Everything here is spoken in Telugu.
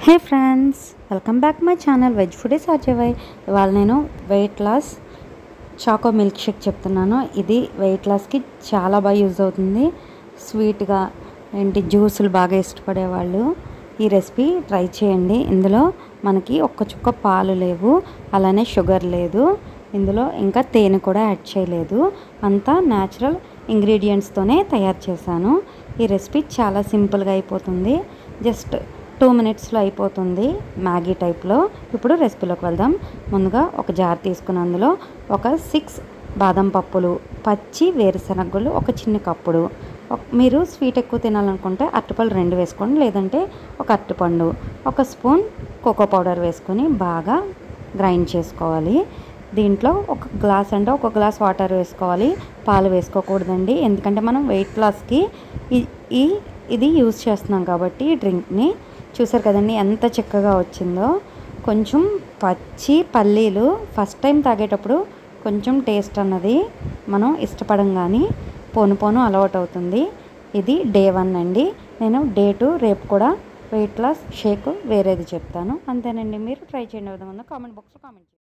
hey friends welcome back my channel veg food is Ajay ఇవాళ నేను weight loss choco milk shake చెప్తున్నాను ఇది వెయిట్ లాస్కి చాలా బాగా యూజ్ అవుతుంది స్వీట్గా ఏంటి జ్యూసులు బాగా ఇష్టపడే వాళ్ళు ఈ రెసిపీ ట్రై చేయండి ఇందులో మనకి ఒక్క చుక్క పాలు లేవు అలానే షుగర్ లేదు ఇందులో ఇంకా తేనె కూడా యాడ్ చేయలేదు అంతా న్యాచురల్ ఇంగ్రీడియంట్స్తోనే తయారు చేశాను ఈ రెసిపీ చాలా సింపుల్గా అయిపోతుంది జస్ట్ టూ మినిట్స్లో అయిపోతుంది మ్యాగీ టైప్లో ఇప్పుడు రెసిపీలోకి వెళ్దాం ముందుగా ఒక జార్ తీసుకుని అందులో ఒక సిక్స్ బాదం పప్పులు పచ్చి వేరుశనగలు ఒక చిన్న కప్పుడు ఒక- మీరు స్వీట్ ఎక్కువ తినాలనుకుంటే అరటిపళ్ళు రెండు వేసుకోండి లేదంటే ఒక అరటిపండు ఒక స్పూన్ కోకో పౌడర్ వేసుకొని బాగా గ్రైండ్ చేసుకోవాలి దీంట్లో ఒక గ్లాస్ అంటే ఒక గ్లాస్ వాటర్ వేసుకోవాలి పాలు వేసుకోకూడదండి ఎందుకంటే మనం వెయిట్ లాస్కి ఈ- ఈ ఇది యూస్ చేస్తున్నాం కాబట్టి ఈ డ్రింక్ని చూసారు కదండి ఎంత చక్కగా వచ్చిందో కొంచెం పచ్చి పల్లీలు ఫస్ట్ టైం తాగేటప్పుడు కొంచెం టేస్ట్ అన్నది మనం ఇష్టపడం కానీ పోను పోను అలవాటు అవుతుంది ఇది డే వన్ అండి నేను డే టూ రేపు కూడా వెయిట్ లాస్ షేక్ వేరేది చెప్తాను అంతేనండి మీరు ట్రై చేయండి విధంగా కామెంట్ బాక్స్లో కామెంట్ చేయండి